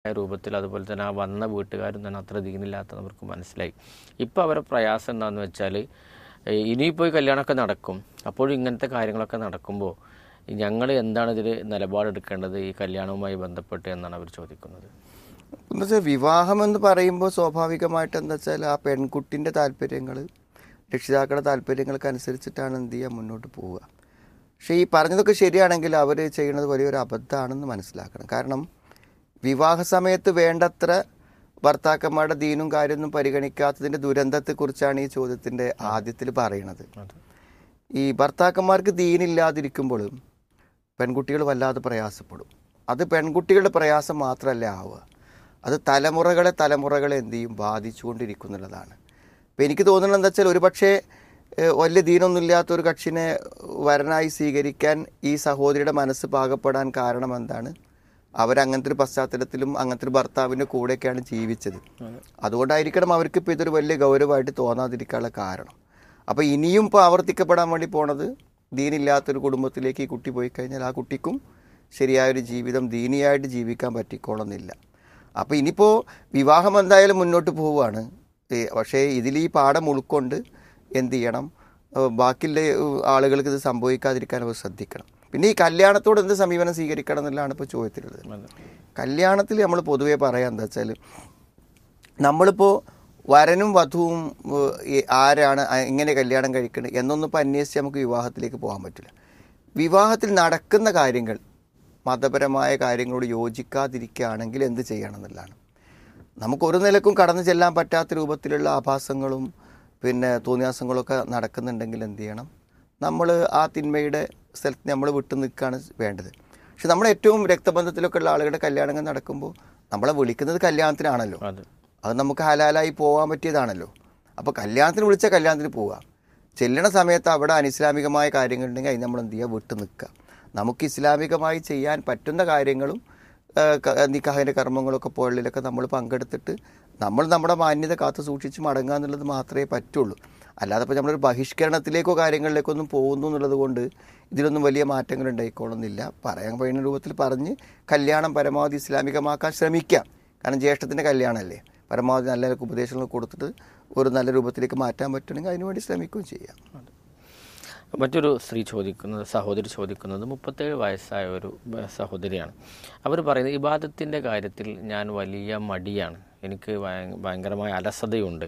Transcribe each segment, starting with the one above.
രൂപത്തിൽ അതുപോലെ തന്നെ ആ വന്ന വീട്ടുകാരും തന്നെ അത്ര ദീനില്ലാത്ത അവർക്ക് മനസ്സിലായി ഇപ്പോൾ അവരെ പ്രയാസം എന്താണെന്ന് വെച്ചാൽ ഇനിയിപ്പോൾ ഈ കല്യാണമൊക്കെ നടക്കും അപ്പോഴും ഇങ്ങനത്തെ കാര്യങ്ങളൊക്കെ നടക്കുമ്പോൾ ഞങ്ങൾ എന്താണ് ഇതിൽ നിലപാടെടുക്കേണ്ടത് ഈ കല്യാണവുമായി ബന്ധപ്പെട്ട് എന്നാണ് അവർ ചോദിക്കുന്നത് എന്ന് വെച്ചാൽ വിവാഹം എന്ന് പറയുമ്പോൾ സ്വാഭാവികമായിട്ട് എന്താ വെച്ചാൽ ആ പെൺകുട്ടിൻ്റെ താല്പര്യങ്ങൾ രക്ഷിതാക്കളുടെ താല്പര്യങ്ങൾക്ക് അനുസരിച്ചിട്ടാണ് എന്ത് ചെയ്യുക മുന്നോട്ട് പോവുക പക്ഷേ ഈ പറഞ്ഞതൊക്കെ ശരിയാണെങ്കിൽ അവർ ചെയ്യുന്നത് വലിയൊരു അബദ്ധമാണെന്ന് മനസ്സിലാക്കണം കാരണം വിവാഹ സമയത്ത് വേണ്ടത്ര ഭർത്താക്കന്മാരുടെ ദീനും കാര്യമൊന്നും പരിഗണിക്കാത്തതിൻ്റെ ദുരന്തത്തെക്കുറിച്ചാണ് ഈ ചോദ്യത്തിൻ്റെ ആദ്യത്തിൽ പറയണത് അതെ ഈ ഭർത്താക്കന്മാർക്ക് ദീനില്ലാതിരിക്കുമ്പോൾ പെൺകുട്ടികൾ വല്ലാതെ പ്രയാസപ്പെടും അത് പെൺകുട്ടികളുടെ പ്രയാസം മാത്രമല്ല ആവുക അത് തലമുറകളെ തലമുറകളെ എന്ത് ചെയ്യും ബാധിച്ചുകൊണ്ടിരിക്കുന്നുള്ളതാണ് ഇപ്പം എനിക്ക് തോന്നുന്നത് എന്താ വെച്ചാൽ ഒരുപക്ഷെ ഏഹ്, വലിയ ദീനൊന്നുമില്ലാത്ത ഒരു കക്ഷിനെ വരനായി സ്വീകരിക്കാൻ ഈ സഹോദരിയുടെ മനസ്സ് പാകപ്പെടാൻ കാരണം എന്താണ് അവരങ്ങനത്തെ ഒരു പശ്ചാത്തലത്തിലും അങ്ങനത്തെ ഒരു ഭർത്താവിൻ്റെ കൂടെയൊക്കെയാണ് ജീവിച്ചത് അതുകൊണ്ടായിരിക്കണം അവർക്ക് ഇപ്പോൾ ഇതൊരു വലിയ ഗൗരവമായിട്ട് തോന്നാതിരിക്കാനുള്ള കാരണം അപ്പോൾ ഇനിയും ഇപ്പോൾ ആവർത്തിക്കപ്പെടാൻ വേണ്ടി പോണത് ദീനില്ലാത്തൊരു കുടുംബത്തിലേക്ക് ഈ കുട്ടി പോയി കഴിഞ്ഞാൽ ആ കുട്ടിക്കും ശരിയായൊരു ജീവിതം ദീനിയായിട്ട് ജീവിക്കാൻ പറ്റിക്കോളുന്നില്ല അപ്പോൾ ഇനിയിപ്പോൾ വിവാഹം എന്തായാലും മുന്നോട്ട് പോവുകയാണ് ഏ, പക്ഷേ ഇതിൽ ഈ പാഠം ഉൾക്കൊണ്ട് എന്ത് ചെയ്യണം ഏഹ് ബാക്കിയുള്ള ഏഹ് ആളുകൾക്ക് ഇത് സംഭവിക്കാതിരിക്കാൻ അവർ ശ്രദ്ധിക്കണം പിന്നെ ഈ കല്യാണത്തോട് എന്ത് സമീപനം സ്വീകരിക്കണം എന്നുള്ളതാണ് ഇപ്പോൾ ചോദ്യത്തിലുള്ളത് അതെ കല്യാണത്തിൽ നമ്മൾ പൊതുവേ പറയാം എന്താ വെച്ചാൽ നമ്മളിപ്പോൾ വരനും വധുവും ഏഹ്, ഈ ആരാണ് ആ- എങ്ങനെ കല്യാണം കഴിക്കുന്നത് എന്നൊന്നും ഇപ്പോൾ അന്വേഷിച്ച് നമുക്ക് വിവാഹത്തിലേക്ക് പോകാൻ പറ്റില്ല വിവാഹത്തിൽ നടക്കുന്ന കാര്യങ്ങൾ മതപരമായ കാര്യങ്ങളോട് യോജിക്കാതിരിക്കുകയാണെങ്കിൽ എന്ത് ചെയ്യണം എന്നുള്ളതാണ് നമുക്ക് ഒരു നിലക്കും കടന്നു ചെല്ലാൻ പറ്റാത്ത രൂപത്തിലുള്ള ആഭാസങ്ങളും പിന്നെ തോന്നിയാസങ്ങളൊക്കെ നടക്കുന്നുണ്ടെങ്കിൽ എന്ത് ചെയ്യണം നമ്മൾ ആ തിന്മയുടെ സ്ഥലത്ത് നമ്മൾ വിട്ടു നിൽക്കുകയാണ് വേണ്ടത് പക്ഷെ നമ്മൾ ഏറ്റവും രക്തബന്ധത്തിലൊക്കെ ഉള്ള ആളുകളുടെ കല്യാണങ്ങൾ നടക്കുമ്പോൾ നമ്മളെ വിളിക്കുന്നത് കല്യാണത്തിനാണല്ലോ അതെ അത് നമുക്ക് ഹലാലായി പോകാൻ പറ്റിയതാണല്ലോ അപ്പോൾ കല്യാണത്തിന് വിളിച്ചാൽ കല്യാണത്തിന് പോവുക ചെല്ലണ സമയത്ത് അവിടെ അനിസ്ലാമികമായ കാര്യങ്ങളുണ്ടെങ്കിൽ അതിന് നമ്മൾ എന്ത് ചെയ്യുക വിട്ടു നിൽക്കുക നമുക്ക് ഇസ്ലാമികമായി ചെയ്യാൻ പറ്റുന്ന കാര്യങ്ങളും ആ, ക- നിക്കാഹിൻ്റെ കർമ്മങ്ങളൊക്കെ പോലുള്ളതിലൊക്കെ നമ്മൾ പങ്കെടുത്തിട്ട് നമ്മൾ നമ്മുടെ മാന്യത കാത്തു സൂക്ഷിച്ച് മടങ്ങുക എന്നുള്ളത് മാത്രമേ പറ്റുള്ളൂ അല്ലാതെ ഇപ്പോൾ നമ്മളൊരു ബഹിഷ്കരണത്തിലേക്കോ കാര്യങ്ങളിലേക്കോ ഒന്നും പോകുന്നു എന്നുള്ളത് കൊണ്ട് ഇതിലൊന്നും വലിയ മാറ്റങ്ങൾ ഉണ്ടായിക്കോളുന്നില്ല പറയാൻ കഴിയുന്ന രൂപത്തിൽ പറഞ്ഞ് കല്യാണം പരമാവധി ഇസ്ലാമികമാക്കാൻ ശ്രമിക്കാം കാരണം ജ്യേഷ്ഠത്തിൻ്റെ കല്യാണമല്ലേ പരമാവധി നല്ല നിലക്ക് ഉപദേശങ്ങൾ കൊടുത്തിട്ട് ഒരു നല്ല രൂപത്തിലേക്ക് മാറ്റാൻ പറ്റുമെങ്കിൽ അതിനുവേണ്ടി ശ്രമിക്കുകയും ചെയ്യാം മറ്റൊരു സ്ത്രീ ചോദിക്കുന്നത് സഹോദരി ചോദിക്കുന്നത് മുപ്പത്തേഴ് വയസ്സായ ഒരു ബ- സഹോദരിയാണ് അവർ പറയുന്നത് ഇബാദത്തിൻ്റെ കാര്യത്തിൽ ഞാൻ വലിയ മടിയാണ് എനിക്ക് ഭയ- ഭയങ്കരമായ അലസതയുണ്ട്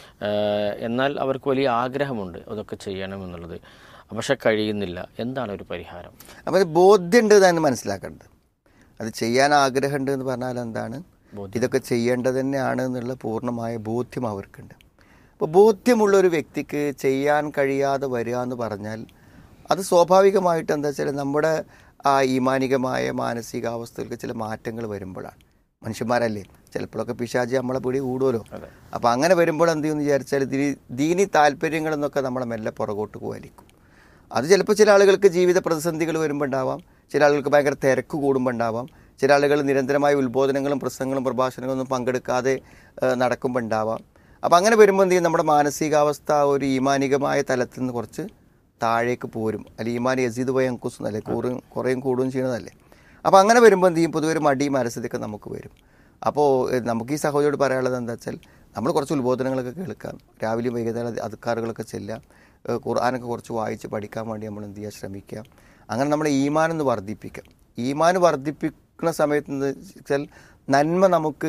ഏഹ് എന്നാൽ അവർക്ക് വലിയ ആഗ്രഹമുണ്ട് അതൊക്കെ ചെയ്യണമെന്നുള്ളത് പക്ഷെ കഴിയുന്നില്ല എന്താണ് ഒരു പരിഹാരം അപ്പോൾ അത് ബോധ്യമുണ്ട് എന്നാണ് മനസ്സിലാക്കേണ്ടത് അത് ചെയ്യാൻ ആഗ്രഹമുണ്ട് എന്ന് പറഞ്ഞാൽ എന്താണ് ഇതൊക്കെ ചെയ്യേണ്ടത് തന്നെയാണ് എന്നുള്ള പൂർണ്ണമായ ബോധ്യം അവർക്കുണ്ട് അപ്പോൾ ബോധ്യമുള്ള ഒരു വ്യക്തിക്ക് ചെയ്യാൻ കഴിയാതെ വരിക എന്ന് പറഞ്ഞാൽ അത് സ്വാഭാവികമായിട്ട് എന്താ വെച്ചാൽ നമ്മുടെ ആ ഈമാനികമായ മാനസികാവസ്ഥകൾക്ക് ചില മാറ്റങ്ങൾ വരുമ്പോഴാണ് മനുഷ്യന്മാരല്ലേ ചിലപ്പോഴൊക്കെ പിശാചി നമ്മളെ പിടി കൂടുമല്ലോ അതെ. അപ്പോൾ അങ്ങനെ വരുമ്പോൾ എന്ത് ചെയ്യുമെന്ന് വിചാരിച്ചാൽ ദീ- ദീനി താല്പര്യങ്ങളെന്നൊക്കെ നമ്മളെ മെല്ലെ പുറകോട്ട് വലിക്കും അത് ചിലപ്പോൾ ചില ആളുകൾക്ക് ജീവിത പ്രതിസന്ധികൾ വരുമ്പോൾ ഉണ്ടാവാം ചില ആളുകൾക്ക് ഭയങ്കര തിരക്ക് കൂടുമ്പോൾ ഉണ്ടാവാം ചില ആളുകൾ നിരന്തരമായ ഉത്ബോധനങ്ങളും പ്രസംഗങ്ങളും പ്രഭാഷണങ്ങളൊന്നും പങ്കെടുക്കാതെ ഏഹ്, നടക്കുമ്പോൾ ഉണ്ടാവാം അപ്പോൾ അങ്ങനെ വരുമ്പോൾ എന്ത് ചെയ്യും നമ്മുടെ മാനസികാവസ്ഥ ഒരു ഈമാനികമായ തലത്തിൽ നിന്ന് കുറച്ച് താഴേക്ക് പോരും അല്ലെങ്കിൽ ഈമാൻ യസീദ് പോയി അങ്കുസ് അല്ലേ കൂടും കുറേയും കൂടുകയും ചെയ്യുന്നതല്ലേ അപ്പോൾ അങ്ങനെ വരുമ്പോൾ എന്ത് ചെയ്യും പൊതുവെ ഒരു മടി മനസ്സിലൊക്കെ നമുക്ക് വരും അപ്പോൾ ഏഹ്, നമുക്ക് ഈ സഹോദരിയോട് പറയാനുള്ളത് എന്താ വെച്ചാൽ നമ്മൾ കുറച്ച് ഉത്ബോധനങ്ങളൊക്കെ കേൾക്കാം രാവിലെയും വൈകുന്നേരം അധികാറുകളൊക്കെ ചെല്ലാം ഏഹ്, ഖുർആനൊക്കെ കുറച്ച് വായിച്ച് പഠിക്കാൻ വേണ്ടി നമ്മൾ എന്ത് ചെയ്യുക ശ്രമിക്കുക അങ്ങനെ നമ്മുടെ ഈമാൻ ഒന്ന് വർദ്ധിപ്പിക്കാം ഈമാൻ വർദ്ധിപ്പിക്കുന്ന സമയത്ത് എന്ന് വെച്ചാൽ നന്മ നമുക്ക്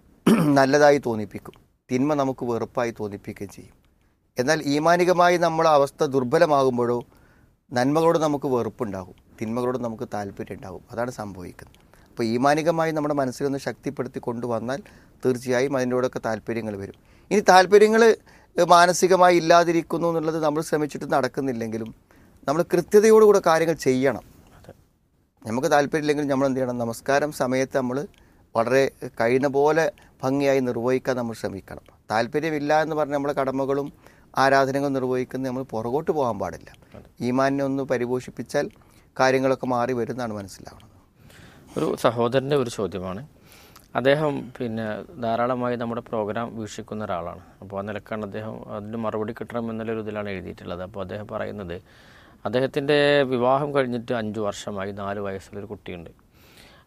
നല്ലതായി തോന്നിപ്പിക്കും തിന്മ നമുക്ക് വെറുപ്പായി തോന്നിപ്പിക്കുകയും ചെയ്യും എന്നാൽ ഈമാനികമായി നമ്മളെ അവസ്ഥ ദുർബലമാകുമ്പോഴോ നന്മകളോട് നമുക്ക് വെറുപ്പുണ്ടാകും തിന്മകളോട് നമുക്ക് താല്പര്യം ഉണ്ടാകും അതാണ് സംഭവിക്കുന്നത് അപ്പോൾ ഈമാനികമായി നമ്മുടെ മനസ്സിലൊന്ന് ശക്തിപ്പെടുത്തി കൊണ്ടുവന്നാൽ തീർച്ചയായും അതിൻ്റെയോടൊക്കെ താല്പര്യങ്ങൾ വരും ഇനി താല്പര്യങ്ങൾ മാനസികമായി ഇല്ലാതിരിക്കുന്നു എന്നുള്ളത് നമ്മൾ ശ്രമിച്ചിട്ട് നടക്കുന്നില്ലെങ്കിലും നമ്മൾ കൃത്യതയോടുകൂടെ കാര്യങ്ങൾ ചെയ്യണം അതെ നമുക്ക് താല്പര്യമില്ലെങ്കിൽ നമ്മൾ എന്ത് ചെയ്യണം നമസ്കാരം സമയത്ത് നമ്മൾ വളരെ കഴിയുന്ന പോലെ ഭംഗിയായി നിർവഹിക്കാൻ നമ്മൾ ശ്രമിക്കണം താല്പര്യമില്ല എന്ന് പറഞ്ഞ് നമ്മളെ കടമകളും ആരാധനകളും നിർവഹിക്കുന്ന നമ്മൾ പുറകോട്ട് പോകാൻ പാടില്ല ഈമാനിനെ ഒന്ന് പരിപോഷിപ്പിച്ചാൽ കാര്യങ്ങളൊക്കെ മാറി വരുന്നതാണ് മനസ്സിലാവുന്നത് ഒരു സഹോദരൻ്റെ ഒരു ചോദ്യമാണ് അദ്ദേഹം പിന്നെ ധാരാളമായി നമ്മുടെ പ്രോഗ്രാം വീക്ഷിക്കുന്ന ഒരാളാണ് അപ്പോൾ ആ നിലക്കാണ് അദ്ദേഹം അതിന് മറുപടി കിട്ടണം എന്നുള്ളൊരു ഇതിലാണ് എഴുതിയിട്ടുള്ളത് അപ്പോൾ അദ്ദേഹം പറയുന്നത് അദ്ദേഹത്തിൻ്റെ വിവാഹം കഴിഞ്ഞിട്ട് അഞ്ച് വർഷമായി നാല് വയസ്സുള്ളൊരു കുട്ടിയുണ്ട്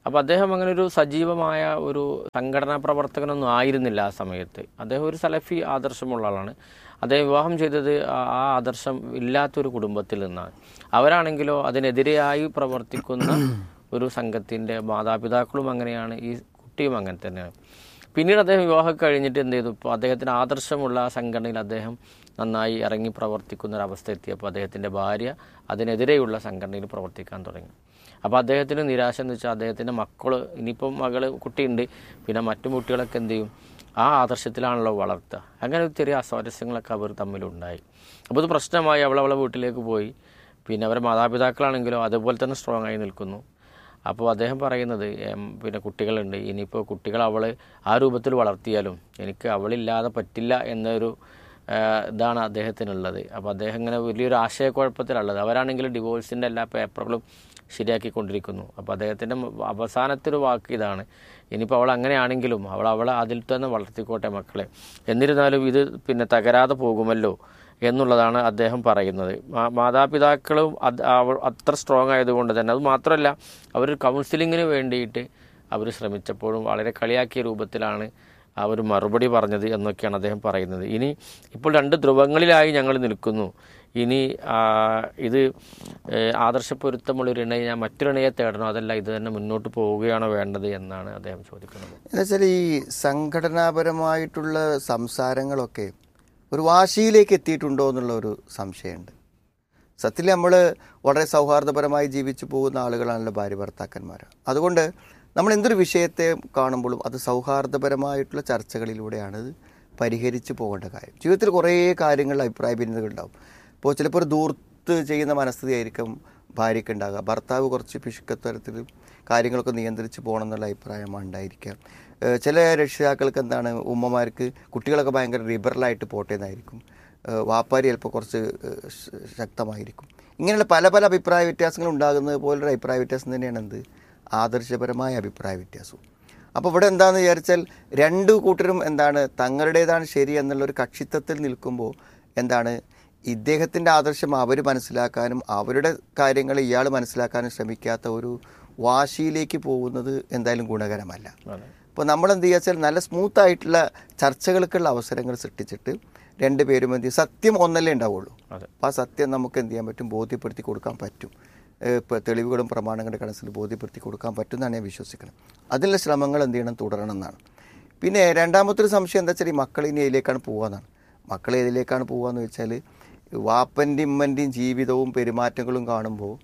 അപ്പോൾ അദ്ദേഹം അങ്ങനെ ഒരു സജീവമായ ഒരു സംഘടനാ പ്രവർത്തകനൊന്നും ആയിരുന്നില്ല ആ സമയത്ത് അദ്ദേഹം ഒരു സലഫി ആദർശമുള്ള ആളാണ് അദ്ദേഹം വിവാഹം ചെയ്തത് ആ- ആ ആദർശം ഇല്ലാത്തൊരു കുടുംബത്തിൽ നിന്നാണ് അവരാണെങ്കിലോ അതിനെതിരെയായി പ്രവർത്തിക്കുന്ന ഒരു സംഘത്തിൻ്റെ മാതാപിതാക്കളും അങ്ങനെയാണ് ഈ കുട്ടിയും അങ്ങനെ തന്നെയാണ് പിന്നീട് അദ്ദേഹം വിവാഹം കഴിഞ്ഞിട്ട് എന്ത് ചെയ്തു ഇപ്പോൾ അദ്ദേഹത്തിന് ആദർശമുള്ള ആ സംഘടനയിൽ അദ്ദേഹം നന്നായി ഇറങ്ങി പ്രവർത്തിക്കുന്ന ഒരു അവസ്ഥ എത്തിയപ്പോൾ അദ്ദേഹത്തിൻ്റെ ഭാര്യ അതിനെതിരെയുള്ള സംഘടനയിൽ പ്രവർത്തിക്കാൻ തുടങ്ങി അപ്പോൾ അദ്ദേഹത്തിന് നിരാശ എന്ന് വെച്ചാൽ അദ്ദേഹത്തിൻ്റെ മക്കൾ ഇനിയിപ്പം മകൾ കുട്ടിയുണ്ട് പിന്നെ മറ്റു കുട്ടികളൊക്കെ എന്ത് ചെയ്യും ആ ആദർശത്തിലാണല്ലോ വളർത്തുക അങ്ങനെ ഒരു ചെറിയ അസ്വാരസ്യങ്ങളൊക്കെ അവർ തമ്മിലുണ്ടായി അപ്പോൾ ഇത് പ്രശ്നമായി അവൾ അവളെ വീട്ടിലേക്ക് പോയി പിന്നെ അവരുടെ മാതാപിതാക്കളാണെങ്കിലോ അതുപോലെ തന്നെ സ്ട്രോങ് ആയി നിൽക്കുന്നു അപ്പോൾ അദ്ദേഹം പറയുന്നത് എം, പിന്നെ കുട്ടികളുണ്ട് ഇനിയിപ്പോൾ കുട്ടികൾ അവൾ ആ രൂപത്തിൽ വളർത്തിയാലും എനിക്ക് അവളില്ലാതെ പറ്റില്ല എന്നൊരു ആ, ഇതാണ് അദ്ദേഹത്തിനുള്ളത് അപ്പോൾ അദ്ദേഹം ഇങ്ങനെ വലിയൊരു ആശയക്കുഴപ്പത്തിലുള്ളത് അവരാണെങ്കിൽ ഡിവോഴ്സിൻ്റെ എല്ലാ പേപ്പറുകളും ശരിയാക്കിക്കൊണ്ടിരിക്കുന്നു അപ്പോൾ അദ്ദേഹത്തിൻ്റെ അവസാനത്തെ ഒരു വാക്ക് ഇതാണ് ഇനിയിപ്പോൾ അവൾ അങ്ങനെയാണെങ്കിലും അവൾ അവളെ അതിൽ തന്നെ വളർത്തിക്കോട്ടെ മക്കളെ എന്നിരുന്നാലും ഇത് പിന്നെ തകരാതെ പോകുമല്ലോ എന്നുള്ളതാണ് അദ്ദേഹം പറയുന്നത് മാ- മാതാപിതാക്കളും അത് അവ- അത്ര സ്ട്രോങ് ആയതുകൊണ്ട് തന്നെ അത് മാത്രമല്ല അവർ കൗൺസിലിങ്ങിന് വേണ്ടിയിട്ട് അവർ ശ്രമിച്ചപ്പോഴും വളരെ കളിയാക്കിയ രൂപത്തിലാണ് അവർ മറുപടി പറഞ്ഞത് എന്നൊക്കെയാണ് അദ്ദേഹം പറയുന്നത് ഇനി ഇപ്പോൾ രണ്ട് ധ്രുവങ്ങളിലായി ഞങ്ങൾ നിൽക്കുന്നു ഇനി ആ, ഇത് ഏഹ്, ആദർശപ്പൊരുത്തമുള്ള ഒരു ഇണയെ ഞാൻ മറ്റൊരിണയെ തേടണോ അതല്ല ഇത് തന്നെ മുന്നോട്ട് പോവുകയാണോ വേണ്ടത് എന്നാണ് അദ്ദേഹം ചോദിക്കുന്നത് എന്നുവെച്ചാൽ ഈ സംഘടനാപരമായിട്ടുള്ള സംസാരങ്ങളൊക്കെ ഒരു വാശിയിലേക്ക് എത്തിയിട്ടുണ്ടോ എന്നുള്ള ഒരു സംശയമുണ്ട് സത്യത്തിൽ നമ്മൾ വളരെ സൗഹാർദ്ദപരമായി ജീവിച്ചു പോകുന്ന ആളുകളാണല്ലോ ഭാര്യ ഭർത്താക്കന്മാർ അതുകൊണ്ട് നമ്മൾ എന്തൊരു വിഷയത്തെ കാണുമ്പോഴും അത് സൗഹാർദ്ദപരമായിട്ടുള്ള ചർച്ചകളിലൂടെയാണ് ഇത് പരിഹരിച്ചു പോകേണ്ട കാര്യം ജീവിതത്തിൽ കുറേ കാര്യങ്ങളിൽ അഭിപ്രായ ഭിന്നതകൾ ഉണ്ടാവും ഇപ്പോൾ ചിലപ്പോൾ ഒരു ദൂർത്ത് ചെയ്യുന്ന മനസ്ഥിതിയായിരിക്കും ഭാര്യയ്ക്ക് ഉണ്ടാകുക ഭർത്താവ് കുറച്ച് പിശുക്കത്തരത്തിൽ കാര്യങ്ങളൊക്കെ നിയന്ത്രിച്ച് പോകണം എന്നുള്ള അഭിപ്രായമാണ് ഉണ്ടായിരിക്കുക ഏഹ് ചില രക്ഷിതാക്കൾക്ക് എന്താണ് ഉമ്മമാർക്ക് കുട്ടികളൊക്കെ ഭയങ്കര ലിബറലായിട്ട് പോട്ടെ എന്നായിരിക്കും ഏഹ് വാപ്പാരി ചിലപ്പോൾ കുറച്ച് ഏഹ് ശ- ശക്തമായിരിക്കും ഇങ്ങനെയുള്ള പല പല അഭിപ്രായ വ്യത്യാസങ്ങൾ ഉണ്ടാകുന്നത് പോലൊരു അഭിപ്രായ വ്യത്യാസം തന്നെയാണ് എന്ത് ആദർശപരമായ അഭിപ്രായ വ്യത്യാസവും അപ്പോൾ ഇവിടെ എന്താണെന്ന് വിചാരിച്ചാൽ രണ്ടു കൂട്ടരും എന്താണ് തങ്ങളുടേതാണ് ശരി എന്നുള്ളൊരു കക്ഷിത്വത്തിൽ നിൽക്കുമ്പോൾ എന്താണ് ഇദ്ദേഹത്തിൻ്റെ ആദർശം അവർ മനസ്സിലാക്കാനും അവരുടെ കാര്യങ്ങൾ ഇയാൾ മനസ്സിലാക്കാനും ശ്രമിക്കാത്ത ഒരു വാശിയിലേക്ക് പോകുന്നത് എന്തായാലും ഗുണകരമല്ല അതെ അപ്പോൾ നമ്മൾ എന്ത് ചെയ്യുക വെച്ചാൽ നല്ല സ്മൂത്ത് ആയിട്ടുള്ള ചർച്ചകൾക്കുള്ള അവസരങ്ങൾ സൃഷ്ടിച്ചിട്ട് രണ്ടുപേരും എന്ത് ചെയ്യും സത്യം ഒന്നല്ലേ ഉണ്ടാവുള്ളൂ അതെ അപ്പോൾ ആ സത്യം നമുക്ക് എന്ത് ചെയ്യാൻ പറ്റും ബോധ്യപ്പെടുത്തി കൊടുക്കാൻ പറ്റും ഇപ്പോൾ തെളിവുകളും പ്രമാണങ്ങളുടെ കണക്കിൽ ബോധ്യപ്പെടുത്തി കൊടുക്കാൻ പറ്റും എന്നാണ് ഞാൻ വിശ്വസിക്കുന്നത് അതിനുള്ള ശ്രമങ്ങൾ എന്ത് ചെയ്യണം തുടരണം എന്നാണ് പിന്നെ രണ്ടാമത്തെ ഒരു സംശയം എന്താ വെച്ചാൽ ഈ മക്കൾ ഇനി ഏതിലേക്കാണ് പോകാന്നാണ് മക്കൾ ഏതിലേക്കാണ് പോകാന്ന് വെച്ചാൽ വാപ്പൻ്റെയും ഉമ്മൻ്റെയും ജീവിതവും പെരുമാറ്റങ്ങളും കാണുമ്പോൾ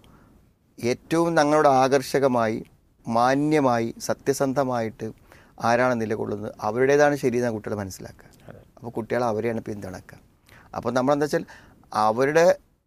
ഏറ്റവും ഞങ്ങളുടെ ആകർഷകമായി മാന്യമായി സത്യസന്ധമായിട്ട് ആരാണ് നിലകൊള്ളുന്നത് അവരുടേതാണ് ശരിയെന്നാണ് കുട്ടികൾ മനസ്സിലാക്കുക അതെ അപ്പോൾ കുട്ടികൾ അവരെയാണ് പിന്തുണക്കുക അപ്പോൾ നമ്മളെന്താ വെച്ചാൽ അവരുടെ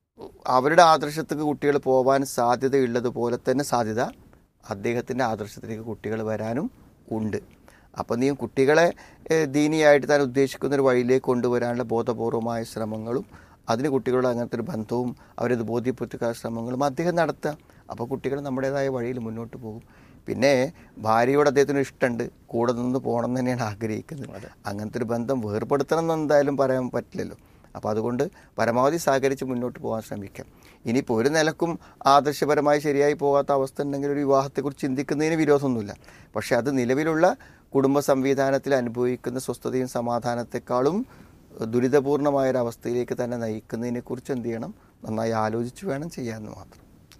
അവരുടെ ആദർശത്തേക്ക് കുട്ടികൾ പോകാൻ സാധ്യതയുള്ളതുപോലെ തന്നെ സാധ്യത അദ്ദേഹത്തിൻ്റെ ആദർശത്തിലേക്ക് കുട്ടികൾ വരാനും ഉണ്ട് അപ്പോൾ നീ കുട്ടികളെ ഏഹ്, ദീനിയായിട്ട് താൻ ഉദ്ദേശിക്കുന്ന ഒരു വഴിയിലേക്ക് കൊണ്ടുവരാനുള്ള ബോധപൂർവമായ ശ്രമങ്ങളും അതിന് കുട്ടികളുടെ അങ്ങനത്തെ ഒരു ബന്ധവും അവരത് ബോധ്യപ്പെടുത്തുക ശ്രമങ്ങളും അദ്ദേഹം നടത്തുക അപ്പോൾ കുട്ടികൾ നമ്മുടേതായ വഴിയിൽ മുന്നോട്ട് പോകും പിന്നെ ഭാര്യയോട് അദ്ദേഹത്തിന് ഇഷ്ടമുണ്ട് കൂടെ നിന്ന് പോകണം എന്ന് തന്നെയാണ് ആഗ്രഹിക്കുന്നത് അങ്ങനത്തെ ഒരു ബന്ധം വേർപെടുത്തണം എന്ന് എന്തായാലും പറയാൻ പറ്റില്ലല്ലോ അപ്പോൾ അതുകൊണ്ട് പരമാവധി സഹകരിച്ച് മുന്നോട്ട് പോകാൻ ശ്രമിക്കാം ഇനിയിപ്പോൾ ഒരു നിലക്കും ആദർശപരമായി ശരിയായി പോകാത്ത അവസ്ഥ ഉണ്ടെങ്കിൽ ഒരു വിവാഹത്തെക്കുറിച്ച് ചിന്തിക്കുന്നതിന് വിരോധമൊന്നുമില്ല പക്ഷേ അത് നിലവിലുള്ള കുടുംബ സംവിധാനത്തിൽ അനുഭവിക്കുന്ന സ്വസ്ഥതയും സമാധാനത്തെക്കാളും ദുരിതപൂർണമായ ഒരു അവസ്ഥയിലേക്ക് തന്നെ നയിക്കുന്നതിനെക്കുറിച്ച് എന്ത് ചെയ്യണം നന്നായി ആലോചിച്ച് വേണം ചെയ്യാമെന്ന് മാത്രം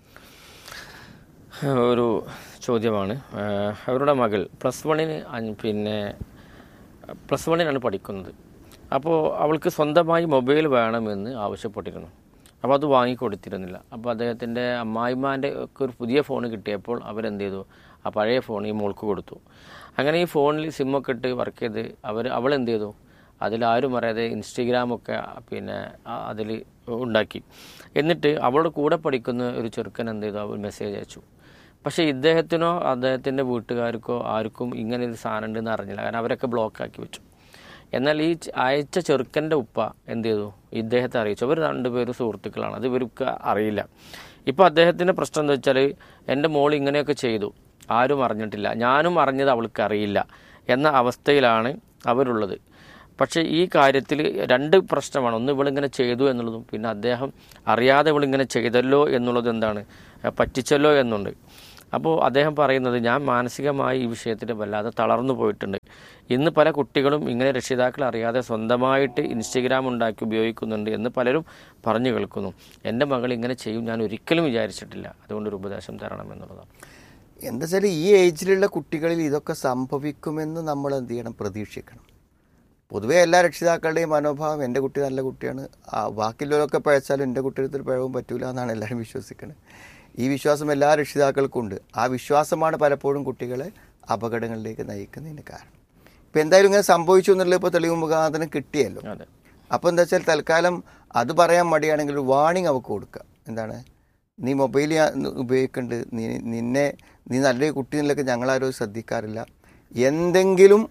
ഒരു ചോദ്യമാണ് ആഹ് അവരുടെ മകൾ പ്ലസ് വണ്ണിന് പിന്നെ പ്ലസ് വണ്ണിനാണ് പഠിക്കുന്നത് അപ്പോൾ അവൾക്ക് സ്വന്തമായി മൊബൈൽ വേണമെന്ന് ആവശ്യപ്പെട്ടിരുന്നു അപ്പോൾ അത് വാങ്ങിക്കൊടുത്തിരുന്നില്ല അപ്പോൾ അദ്ദേഹത്തിൻ്റെ അമ്മായിമാൻ്റെ ഒക്കെ ഒരു പുതിയ ഫോൺ കിട്ടിയപ്പോൾ അവരെന്ത് ചെയ്തു ആ പഴയ ഫോൺ ഈ മോൾക്ക് കൊടുത്തു അങ്ങനെ ഈ ഫോണിൽ സിമ്മൊക്കെ ഇട്ട് വർക്ക് ചെയ്ത് അവർ അവൾ എന്ത് ചെയ്തു അതിലാരും അറിയാതെ ഇൻസ്റ്റഗ്രാമൊക്കെ പിന്നെ അതിൽ ഉണ്ടാക്കി എന്നിട്ട് അവളുടെ കൂടെ പഠിക്കുന്ന ഒരു ചെറുക്കൻ എന്ത് ചെയ്തു അവർ മെസ്സേജ് അയച്ചു പക്ഷേ ഇദ്ദേഹത്തിനോ അദ്ദേഹത്തിൻ്റെ വീട്ടുകാർക്കോ ആർക്കും ഇങ്ങനെ ഒരു സാധനം ഉണ്ടെന്ന് അറിഞ്ഞില്ല കാരണം അവരൊക്കെ ബ്ലോക്ക് ആക്കി വെച്ചു എന്നാൽ ഈ ച- അയച്ച ചെറുക്കൻ്റെ ഉപ്പ എന്ത് ചെയ്തു ഇദ്ദേഹത്തെ അറിയിച്ചു അവർ രണ്ടുപേരും സുഹൃത്തുക്കളാണ് അത് ഇവർക്ക് അറിയില്ല ഇപ്പോൾ അദ്ദേഹത്തിൻ്റെ പ്രശ്നം എന്താ വെച്ചാൽ എൻ്റെ മോൾ ഇങ്ങനെയൊക്കെ ചെയ്തു ആരും അറിഞ്ഞിട്ടില്ല ഞാനും അറിഞ്ഞത് അവൾക്ക് അറിയില്ല എന്ന അവസ്ഥയിലാണ് അവരുള്ളത് പക്ഷേ ഈ കാര്യത്തിൽ രണ്ട് പ്രശ്നമാണ് ഒന്ന് ഇവളിങ്ങനെ ചെയ്തു എന്നുള്ളതും പിന്നെ അദ്ദേഹം അറിയാതെ ഇവളിങ്ങനെ ചെയ്തല്ലോ എന്നുള്ളത് എന്താണ് പറ്റിച്ചല്ലോ എന്നുണ്ട് അപ്പോൾ അദ്ദേഹം പറയുന്നത് ഞാൻ മാനസികമായി ഈ വിഷയത്തിൽ വല്ലാതെ തളർന്നു പോയിട്ടുണ്ട് ഇന്ന് പല കുട്ടികളും ഇങ്ങനെ രക്ഷിതാക്കൾ അറിയാതെ സ്വന്തമായിട്ട് ഇൻസ്റ്റഗ്രാം ഉണ്ടാക്കി ഉപയോഗിക്കുന്നുണ്ട് എന്ന് പലരും പറഞ്ഞു കേൾക്കുന്നു എൻ്റെ മകൾ ഇങ്ങനെ ചെയ്യും ഞാൻ ഒരിക്കലും വിചാരിച്ചിട്ടില്ല അതുകൊണ്ട് ഒരു ഉപദേശം തരണം എന്നുള്ളതാണ് എന്താ വെച്ചാൽ ഈ ഏജിലുള്ള കുട്ടികളിൽ ഇതൊക്കെ സംഭവിക്കുമെന്ന് നമ്മൾ എന്ത് ചെയ്യണം പ്രതീക്ഷിക്കണം പൊതുവേ എല്ലാ രക്ഷിതാക്കളുടെയും മനോഭാവം എൻ്റെ കുട്ടി നല്ല കുട്ടിയാണ് ആ ബാക്കിയുള്ളവരൊക്കെ പഴച്ചാലും എൻ്റെ കുട്ടിയുടെ പിഴവും പറ്റൂല എന്നാണ് എല്ലാവരും വിശ്വസിക്കുന്നത് ഈ വിശ്വാസം എല്ലാ രക്ഷിതാക്കൾക്കും ഉണ്ട് ആ വിശ്വാസമാണ് പലപ്പോഴും കുട്ടികളെ അപകടങ്ങളിലേക്ക് നയിക്കുന്നതിന് കാരണം ഇപ്പം എന്തായാലും ഇങ്ങനെ സംഭവിച്ചു എന്നുള്ളത് ഇപ്പോൾ തെളിവ് മുഖാന്തരം കിട്ടിയല്ലോ അതെ അപ്പോൾ എന്താ വെച്ചാൽ തൽക്കാലം അത് പറയാൻ മടിയാണെങ്കിൽ ഒരു വാണിംഗ് അവർക്ക് കൊടുക്കുക എന്താണ് നീ മൊബൈൽ ഉപയോഗിക്കുന്നുണ്ട് നീ നിന്നെ നീ നല്ലൊരു കുട്ടി എന്നുള്ളതൊക്കെ ഞങ്ങളാരും ശ്രദ്ധിക്കാറില്ല എന്തെങ്കിലും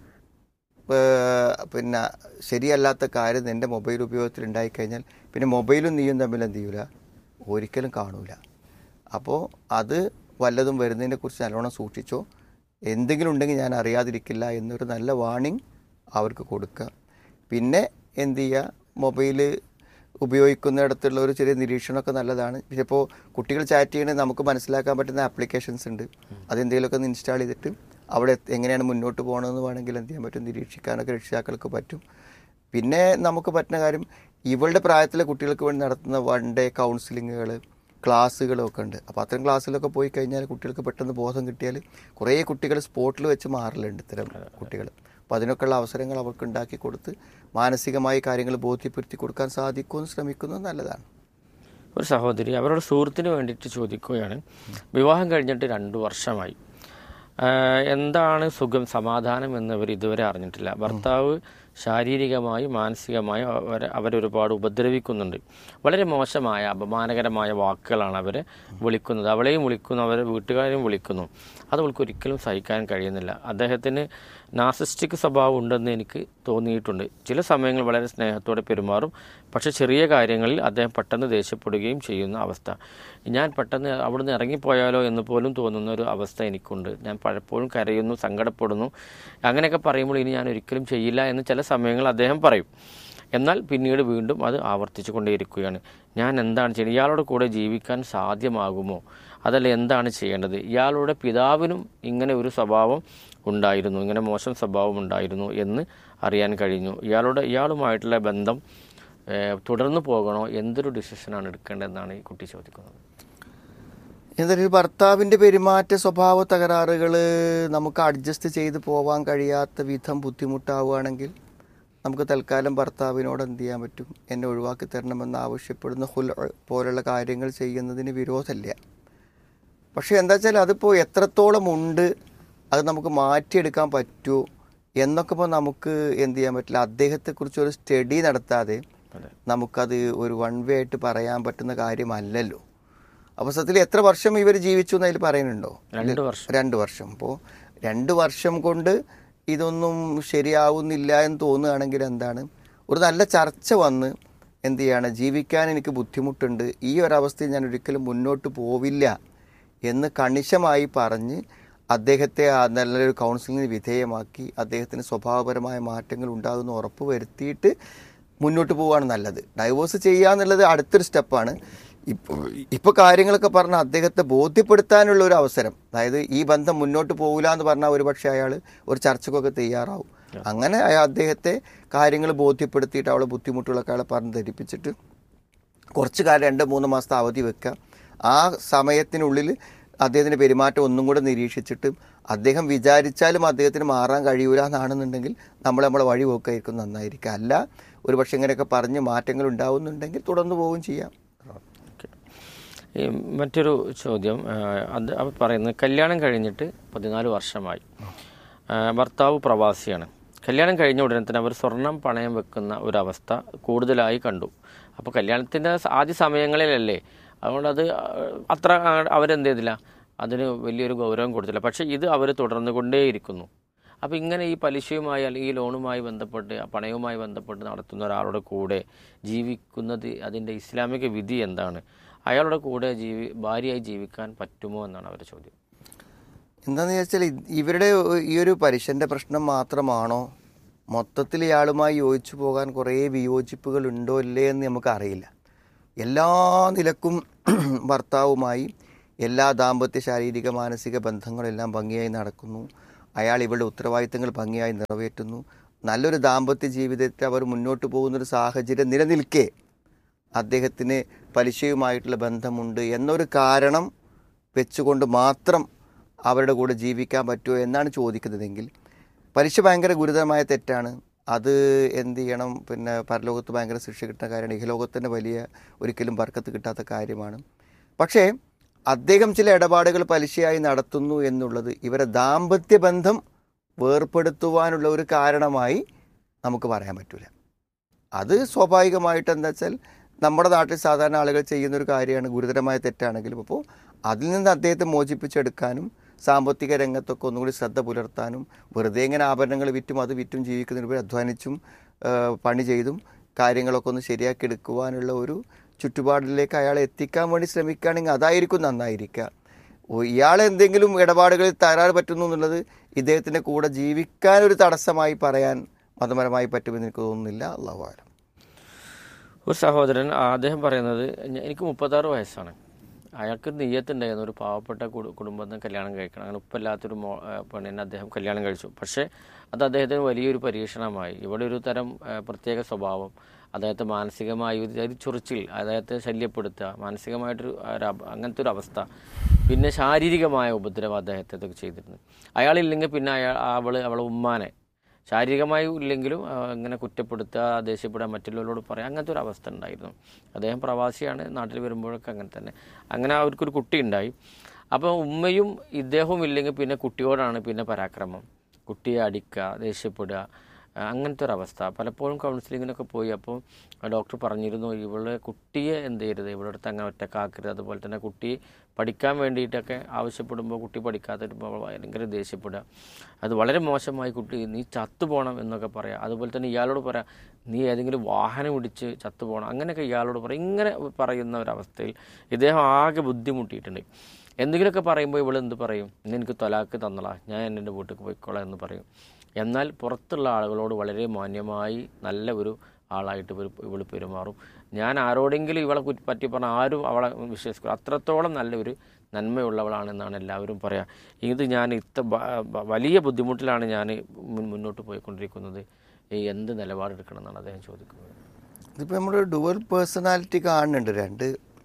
ഏർ, പിന്നെ ശരിയല്ലാത്ത കാര്യം നിൻ്റെ മൊബൈൽ ഉപയോഗത്തിൽ ഉണ്ടായിക്കഴിഞ്ഞാൽ പിന്നെ മൊബൈലും നീയും തമ്മിൽ എന്ത് ചെയ്യൂല ഒരിക്കലും കാണൂല അപ്പോൾ അത് വല്ലതും വരുന്നതിനെ കുറിച്ച് നല്ലോണം സൂക്ഷിച്ചോ എന്തെങ്കിലും ഉണ്ടെങ്കിൽ ഞാൻ അറിയാതിരിക്കില്ല എന്നൊരു നല്ല വാണിംഗ് അവർക്ക് കൊടുക്കുക പിന്നെ എന്ത് ചെയ്യുക മൊബൈൽ ഉപയോഗിക്കുന്നിടത്തുള്ള ഒരു ചെറിയ നിരീക്ഷണമൊക്കെ നല്ലതാണ് പക്ഷേ ഇപ്പോൾ കുട്ടികൾ ചാറ്റ് ചെയ്യണമെങ്കിൽ നമുക്ക് മനസ്സിലാക്കാൻ പറ്റുന്ന ആപ്ലിക്കേഷൻസ് ഉണ്ട് അതെന്തെങ്കിലുമൊക്കെ ഒന്ന് ഇൻസ്റ്റാൾ ചെയ്തിട്ട് അവിടെ എങ്ങനെയാണ് മുന്നോട്ട് പോകണമെന്ന് വേണമെങ്കിൽ എന്ത് ചെയ്യാൻ പറ്റും നിരീക്ഷിക്കാനൊക്കെ രക്ഷിതാക്കൾക്ക് പറ്റും പിന്നെ നമുക്ക് പറ്റുന്ന കാര്യം ഇവളുടെ പ്രായത്തിലെ കുട്ടികൾക്ക് വേണ്ടി നടത്തുന്ന വൺ ഡേ കൗൺസിലിങ്ങുകൾ ക്ലാസ്സുകളൊക്കെ ഉണ്ട് അപ്പോൾ അത്തരം ക്ലാസ്സിലൊക്കെ പോയി കഴിഞ്ഞാൽ കുട്ടികൾക്ക് പെട്ടെന്ന് ബോധം കിട്ടിയാൽ കുറേ കുട്ടികൾ സ്പോട്ടിൽ വെച്ച് മാറലുണ്ട് ഇത്തരം കുട്ടികൾ അപ്പോൾ അതിനൊക്കെയുള്ള അവസരങ്ങൾ അവർക്ക് ഉണ്ടാക്കി കൊടുത്ത് മാനസികമായി കാര്യങ്ങൾ ബോധ്യപ്പെടുത്തി കൊടുക്കാൻ സാധിക്കുമെന്ന് ശ്രമിക്കുന്നത് നല്ലതാണ് ഒരു സഹോദരി അവരുടെ സുഹൃത്തിന് വേണ്ടിയിട്ട് ചോദിക്കുകയാണ് വിവാഹം കഴിഞ്ഞിട്ട് രണ്ടു വർഷമായി ആഹ് എന്താണ് സുഖം സമാധാനം എന്നവർ ഇതുവരെ അറിഞ്ഞിട്ടില്ല ഭർത്താവ് ശാരീരികമായി മാനസികമായി അവരെ അവരൊരുപാട് ഉപദ്രവിക്കുന്നുണ്ട് വളരെ മോശമായ അപമാനകരമായ വാക്കുകളാണ് അവരെ വിളിക്കുന്നത് അവളെയും വിളിക്കുന്നു അവരെ വീട്ടുകാരെയും വിളിക്കുന്നു അത് അവൾക്ക് ഒരിക്കലും സഹിക്കാൻ കഴിയുന്നില്ല അദ്ദേഹത്തിന് നാസിസ്റ്റിക് സ്വഭാവം ഉണ്ടെന്ന് എനിക്ക് തോന്നിയിട്ടുണ്ട് ചില സമയങ്ങൾ വളരെ സ്നേഹത്തോടെ പെരുമാറും പക്ഷേ ചെറിയ കാര്യങ്ങളിൽ അദ്ദേഹം പെട്ടെന്ന് ദേഷ്യപ്പെടുകയും ചെയ്യുന്ന അവസ്ഥ ഞാൻ പെട്ടെന്ന് അവിടുന്ന് ഇറങ്ങിപ്പോയാലോ എന്ന് പോലും തോന്നുന്ന ഒരു അവസ്ഥ എനിക്കുണ്ട് ഞാൻ പലപ്പോഴും കരയുന്നു സങ്കടപ്പെടുന്നു അങ്ങനെയൊക്കെ പറയുമ്പോൾ ഇനി ഞാൻ ഒരിക്കലും ചെയ്യില്ല എന്ന് ചില സമയങ്ങൾ അദ്ദേഹം പറയും എന്നാൽ പിന്നീട് വീണ്ടും അത് ആവർത്തിച്ചു കൊണ്ടേയിരിക്കുകയാണ് ഞാൻ എന്താണ് ചെയ്യുന്നത് ഇയാളുടെ കൂടെ ജീവിക്കാൻ സാധ്യമാകുമോ അതല്ല എന്താണ് ചെയ്യേണ്ടത് ഇയാളുടെ പിതാവിനും ഇങ്ങനെ ഒരു സ്വഭാവം ഉണ്ടായിരുന്നു ഇങ്ങനെ മോശം സ്വഭാവം ഉണ്ടായിരുന്നു എന്ന് അറിയാൻ കഴിഞ്ഞു ഇയാളുടെ ഇയാളുമായിട്ടുള്ള ബന്ധം ഏഹ്, തുടർന്നു പോകണോ എന്തൊരു ഡിസിഷനാണ് എടുക്കേണ്ടതെന്നാണ് ഈ കുട്ടി ചോദിക്കുന്നത് എന്തായാലും ഭർത്താവിൻ്റെ പെരുമാറ്റ സ്വഭാവ തകരാറുകൾ നമുക്ക് അഡ്ജസ്റ്റ് ചെയ്ത് പോവാൻ കഴിയാത്ത വിധം ബുദ്ധിമുട്ടാവുകയാണെങ്കിൽ നമുക്ക് തൽക്കാലം ഭർത്താവിനോട് എന്ത് ചെയ്യാൻ പറ്റും എന്നെ ഒഴിവാക്കി തരണമെന്ന് ആവശ്യപ്പെടുന്ന ഹുൽ പോലുള്ള കാര്യങ്ങൾ ചെയ്യുന്നതിന് വിരോധമില്ല പക്ഷേ എന്താ വെച്ചാൽ അതിപ്പോൾ എത്രത്തോളം ഉണ്ട് അത് നമുക്ക് മാറ്റിയെടുക്കാൻ പറ്റുമോ എന്നൊക്കെ ഇപ്പോൾ നമുക്ക് എന്ത് ചെയ്യാൻ പറ്റില്ല അദ്ദേഹത്തെക്കുറിച്ച് ഒരു സ്റ്റഡി നടത്താതെ അതെ നമുക്കത് ഒരു വൺ വേ ആയിട്ട് പറയാൻ പറ്റുന്ന കാര്യമല്ലല്ലോ അപ്പോൾ സത്യത്തിൽ എത്ര വർഷം ഇവർ ജീവിച്ചു എന്ന് അതിൽ പറയുന്നുണ്ടോ രണ്ട് വർഷം രണ്ട് വർഷം അപ്പോൾ രണ്ട് വർഷം കൊണ്ട് ഇതൊന്നും ശരിയാവുന്നില്ല എന്ന് തോന്നുകയാണെങ്കിൽ എന്താണ് ഒരു നല്ല ചർച്ച വന്ന് എന്ത് ചെയ്യാണ് ജീവിക്കാൻ എനിക്ക് ബുദ്ധിമുട്ടുണ്ട് ഈ ഒരവസ്ഥയിൽ ഞാൻ ഒരിക്കലും മുന്നോട്ട് പോവില്ല എന്ന് കണിശമായി പറഞ്ഞ് അദ്ദേഹത്തെ ആ നല്ലൊരു കൗൺസിലിങ്ങിന് വിധേയമാക്കി അദ്ദേഹത്തിന് സ്വഭാവപരമായ മാറ്റങ്ങൾ ഉണ്ടാകുന്ന ഉറപ്പ് വരുത്തിയിട്ട് മുന്നോട്ട് പോവുകയാണ് നല്ലത് ഡൈവോഴ്സ് ചെയ്യുക എന്നുള്ളത് അടുത്തൊരു സ്റ്റെപ്പാണ് ഇപ്പോൾ ഇപ്പോൾ കാര്യങ്ങളൊക്കെ പറഞ്ഞ അദ്ദേഹത്തെ ബോധ്യപ്പെടുത്താനുള്ള ഒരു അവസരം അതായത് ഈ ബന്ധം മുന്നോട്ട് പോകില്ല എന്ന് പറഞ്ഞാൽ ഒരുപക്ഷെ അയാൾ ഒരു ചർച്ചക്കൊക്കെ തയ്യാറാവും അങ്ങനെ അയാൾ അദ്ദേഹത്തെ കാര്യങ്ങൾ ബോധ്യപ്പെടുത്തിയിട്ട് അവളെ ബുദ്ധിമുട്ടുകളൊക്കെ അയാളെ പറഞ്ഞ് ധരിപ്പിച്ചിട്ട് കുറച്ച് കാലം രണ്ട് മൂന്ന് മാസത്തെ അവധി വെക്കുക ആ സമയത്തിനുള്ളിൽ അദ്ദേഹത്തിൻ്റെ പെരുമാറ്റം ഒന്നും കൂടെ നിരീക്ഷിച്ചിട്ട് അദ്ദേഹം വിചാരിച്ചാലും അദ്ദേഹത്തിന് മാറാൻ കഴിയൂല എന്നാണെന്നുണ്ടെങ്കിൽ നമ്മൾ നമ്മളെ വഴി പോക്കായിരിക്കും നന്നായിരിക്കും അല്ല ഒരു പക്ഷെ ഇങ്ങനെയൊക്കെ പറഞ്ഞ് മാറ്റങ്ങൾ ഉണ്ടാവുന്നുണ്ടെങ്കിൽ തുടർന്ന് പോവുകയും ചെയ്യാം ഓക്കെ. ഈ മറ്റൊരു ചോദ്യം ആ, അത് അവർ പറയുന്നത് കല്യാണം കഴിഞ്ഞിട്ട് പതിനാല് വർഷമായി ആ, ഭർത്താവ് പ്രവാസിയാണ് കല്യാണം കഴിഞ്ഞ ഉടനെ തന്നെ അവർ സ്വർണം പണയം വെക്കുന്ന ഒരവസ്ഥ കൂടുതലായി കണ്ടു അപ്പോൾ കല്യാണത്തിൻ്റെ ആദ്യ സമയങ്ങളിലല്ലേ അതുകൊണ്ട് അത് അത്ര ആ- അവരെന്ത് ചെയ്തില്ല അതിന് വലിയൊരു ഗൗരവം കൊടുത്തില്ല പക്ഷേ ഇത് അവർ തുടർന്നു കൊണ്ടേയിരിക്കുന്നു അപ്പോൾ ഇങ്ങനെ ഈ പലിശയുമായി അല്ലെങ്കിൽ ഈ ലോണുമായി ബന്ധപ്പെട്ട് ആ പണയവുമായി ബന്ധപ്പെട്ട് നടത്തുന്ന ഒരാളുടെ കൂടെ ജീവിക്കുന്നത് അതിൻ്റെ ഇസ്ലാമിക വിധി എന്താണ് അയാളുടെ കൂടെ ജീവി ഭാര്യയായി ജീവിക്കാൻ പറ്റുമോ എന്നാണ് അവരുടെ ചോദ്യം എന്താണെന്ന് ചോദിച്ചാൽ ഇത് ഇവരുടെ ഈ ഒരു പലിശൻ്റെ പ്രശ്നം മാത്രമാണോ മൊത്തത്തിൽ ഇയാളുമായി യോജിച്ചു പോകാൻ കുറേ വിയോജിപ്പുകൾ ഉണ്ടോ ഇല്ലേ എന്ന് നമുക്കറിയില്ല എല്ലാ നിലക്കും ഭർത്താവുമായി എല്ലാ ദാമ്പത്യ ശാരീരിക മാനസിക ബന്ധങ്ങളെല്ലാം ഭംഗിയായി നടക്കുന്നു അയാൾ ഇവളുടെ ഉത്തരവാദിത്തങ്ങൾ ഭംഗിയായി നിറവേറ്റുന്നു നല്ലൊരു ദാമ്പത്യ ജീവിതത്തിൽ അവർ മുന്നോട്ട് പോകുന്നൊരു സാഹചര്യം നിലനിൽക്കെ അദ്ദേഹത്തിന് പലിശയുമായിട്ടുള്ള ബന്ധമുണ്ട് എന്നൊരു കാരണം വെച്ചുകൊണ്ട് മാത്രം അവരുടെ കൂടെ ജീവിക്കാൻ പറ്റുമോ എന്നാണ് ചോദിക്കുന്നതെങ്കിൽ പലിശ ഭയങ്കര ഗുരുതരമായ തെറ്റാണ് അത് എന്ത് ചെയ്യണം പിന്നെ പരലോകത്ത് ഭയങ്കര ശിക്ഷ കിട്ടുന്ന കാര്യമാണ് ഇഹലോകത്തിൻ്റെ വലിയ ഒരിക്കലും ബർക്കത്ത് കിട്ടാത്ത കാര്യമാണ് പക്ഷേ അദ്ദേഹം ചില ഇടപാടുകൾ പലിശയായി നടത്തുന്നു എന്നുള്ളത് ഇവരെ ദാമ്പത്യ ബന്ധം വേർപ്പെടുത്തുവാനുള്ള ഒരു കാരണമായി നമുക്ക് പറയാൻ പറ്റില്ല അത് സ്വാഭാവികമായിട്ട് എന്താ വെച്ചാൽ നമ്മുടെ നാട്ടിൽ സാധാരണ ആളുകൾ ചെയ്യുന്ന ഒരു കാര്യമാണ് ഗുരുതരമായ തെറ്റാണെങ്കിലും അപ്പോൾ അതിൽ നിന്ന് അദ്ദേഹത്തെ മോചിപ്പിച്ചെടുക്കാനും സാമ്പത്തിക രംഗത്തൊക്കെ ഒന്നുകൂടി ശ്രദ്ധ പുലർത്താനും വെറുതെ ഇങ്ങനെ ആഭരണങ്ങൾ വിറ്റും അത് വിറ്റും ജീവിക്കുന്നതിന് ഉപരി അധ്വാനിച്ചും ആ, പണി ചെയ്തും കാര്യങ്ങളൊക്കെ ഒന്ന് ശരിയാക്കി എടുക്കുവാനുള്ള ഒരു ചുറ്റുപാടിലേക്ക് അയാളെ എത്തിക്കാൻ വേണ്ടി ശ്രമിക്കുകയാണെങ്കിൽ അതായിരിക്കും നന്നായിരിക്കുക ഓ, ഇയാൾ എന്തെങ്കിലും ഇടപാടുകളിൽ തരാൻ പറ്റുന്നു എന്നുള്ളത് ഇദ്ദേഹത്തിൻ്റെ കൂടെ ജീവിക്കാൻ ഒരു തടസ്സമായി പറയാൻ മതപരമായി പറ്റുമെന്ന് എനിക്ക് തോന്നുന്നില്ല അള്ളാഹു ആലം ഒരു സഹോദരൻ അദ്ദേഹം പറയുന്നത് "ഞ- എനിക്ക് മുപ്പത്താറ് വയസ്സാണ് അയാൾക്ക് നെയ്യത്തുണ്ടായിരുന്നു ഒരു പാവപ്പെട്ട കുടു- കുടുംബത്തിൽ നിന്ന് കല്യാണം കഴിക്കണം അങ്ങനെ ഉപ്പല്ലാത്തൊരു മോ ആ, പെണ്ണിനെ അദ്ദേഹം കല്യാണം കഴിച്ചു പക്ഷേ അത് അദ്ദേഹത്തിന് വലിയൊരു പരീക്ഷണമായി ഇവിടെ ഒരു തരം ആ, പ്രത്യേക സ്വഭാവം അദ്ദേഹത്തെ മാനസികമായി ഒരു ഒരു ചൊറിച്ചിൽ അദ്ദേഹത്തെ ശല്യപ്പെടുത്തുക മാനസികമായിട്ടൊരു ഒരു അപ- അങ്ങനത്തെ ഒരു അവസ്ഥ പിന്നെ ശാരീരികമായ ഉപദ്രവം അദ്ദേഹത്തെ ഇതൊക്കെ ചെയ്തിരുന്നു അയാളില്ലെങ്കിൽ പിന്നെ അയാൾ അവള് അവളെ ഉമ്മാനെ ശാരീരികമായി ഇല്ലെങ്കിലും ആ, ഇങ്ങനെ കുറ്റപ്പെടുത്തുക ദേഷ്യപ്പെടുക മറ്റുള്ളവരോട് പറയാം അങ്ങനത്തെ ഒരു അവസ്ഥ ഉണ്ടായിരുന്നു അദ്ദേഹം പ്രവാസിയാണ് നാട്ടിൽ വരുമ്പോഴൊക്കെ അങ്ങനെ തന്നെ അങ്ങനെ അവർക്കൊരു കുട്ടി ഉണ്ടായി അപ്പോൾ ഉമ്മയും ഇദ്ദേഹവും ഇല്ലെങ്കിൽ പിന്നെ കുട്ടിയോടാണ് പിന്നെ പരാക്രമം കുട്ടിയെ അടിക്കുക ദേഷ്യപ്പെടുക ആ, അങ്ങനത്തെ ഒരു അവസ്ഥ പലപ്പോഴും കൗൺസിലിങ്ങിനൊക്കെ പോയി അപ്പോൾ ഡോക്ടർ പറഞ്ഞിരുന്നു ഇവളെ കുട്ടിയെ എന്ത് ചെയ്യരുത് ഇവളുടെ അടുത്ത് അങ്ങനെ ഒറ്റക്കാക്കരുത് അതുപോലെ തന്നെ കുട്ടി പഠിക്കാൻ വേണ്ടിയിട്ടൊക്കെ ആവശ്യപ്പെടുമ്പോൾ കുട്ടി പഠിക്കാതെ വരുമ്പോൾ അവൾ ഭയങ്കര ദേഷ്യപ്പെടുക അത് വളരെ മോശമായി കുട്ടി നീ ചത്തുപോകണം എന്നൊക്കെ പറയാം അതുപോലെ തന്നെ ഇയാളോട് പറയാം നീ ഏതെങ്കിലും വാഹനം ഇടിച്ച് ചത്തുപോകണം അങ്ങനെയൊക്കെ ഇയാളോട് പറയും ഇങ്ങനെ പറയുന്ന ഒരവസ്ഥയിൽ ഇദ്ദേഹം ആകെ ബുദ്ധിമുട്ടിയിട്ടുണ്ട് എന്തെങ്കിലുമൊക്കെ പറയുമ്പോൾ ഇവൾ എന്ത് പറയും ഇന്ന് എനിക്ക് തൊലാക്ക് തന്നളാ ഞാൻ എൻ്റെ വീട്ടിൽ പോയിക്കോളാം എന്ന് പറയും എന്നാൽ പുറത്തുള്ള ആളുകളോട് വളരെ മാന്യമായി നല്ല ഒരു ആളായിട്ട് ഇവർ ഇവൾ പെരുമാറും ഞാൻ ആരോടെങ്കിലും ഇവളെ കുറ്റി പറ്റി പറഞ്ഞാൽ ആരും അവളെ വിശ്വസിക്കും അത്രത്തോളം നല്ലൊരു നന്മയുള്ളവളാണെന്നാണ് എല്ലാവരും പറയാ ഇത് ഞാൻ ഇത്ര ബ- ബ- വലിയ ബുദ്ധിമുട്ടിലാണ് ഞാൻ മുൻ- മുന്നോട്ട് പോയിക്കൊണ്ടിരിക്കുന്നത് ഈ എന്ത് നിലപാടെടുക്കണം എന്നാണ് അദ്ദേഹം ചോദിക്കുന്നത് ഇതിപ്പോൾ നമ്മൾ ഡുവൽ പേഴ്സണാലിറ്റി കാണുന്നുണ്ട് രണ്ട്